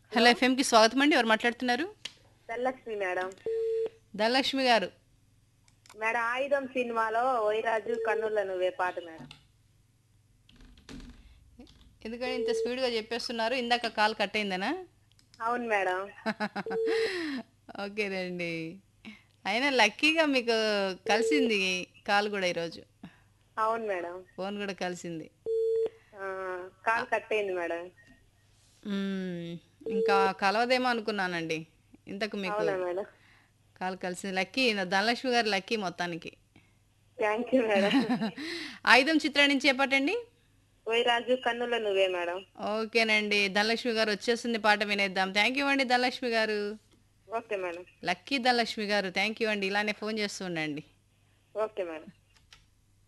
Hello ఎఫ్ఎంకి స్వాగతం అండి ఎవరు మాట్లాడుతున్నారు ధనలక్ష్మి మేడం ధనలక్ష్మి గారు మేడం ఆయుధం సినిమాలో వైరాజు కన్నుల నువ్వే పాట మేడం ఎందుకని ఇంత స్పీడ్గా చెప్పేస్తున్నారు ఇందాక కాల్ కట్ అయిందనా అవును మేడం ఓకేనండి అయినా లక్కీగా మీకు కలిసింది కాల్ కూడా ఈరోజు అవును మేడం ఫోన్ కూడా కలిసింది ఆ, కాల్ కట్ అయింది మేడం మ్మ్. ఇంకా కలవదేమో అనుకున్నానండి ఇంతకు మీకు అవునా మేడం కాల్ కలిసింది లక్కీ నా ధనలక్ష్మి గారు లక్కీ మొత్తానికి థ్యాంక్ యూ మేడం ఆయుధం చిత్రం నుంచి చెప్పటండి వైరాజు కన్నుల నువ్వే మేడం ఓకేనండి ధనలక్ష్మి గారు వచ్చేస్తుంది పాట వినేద్దాం థ్యాంక్ యూ అండి ధనలక్ష్మి గారు ఓకే మేడం లక్కీ ధనలక్ష్మి గారు థ్యాంక్ యూ అండి ఇలానే ఫోన్ చేస్తూ ఉండండి ఓకే మేడం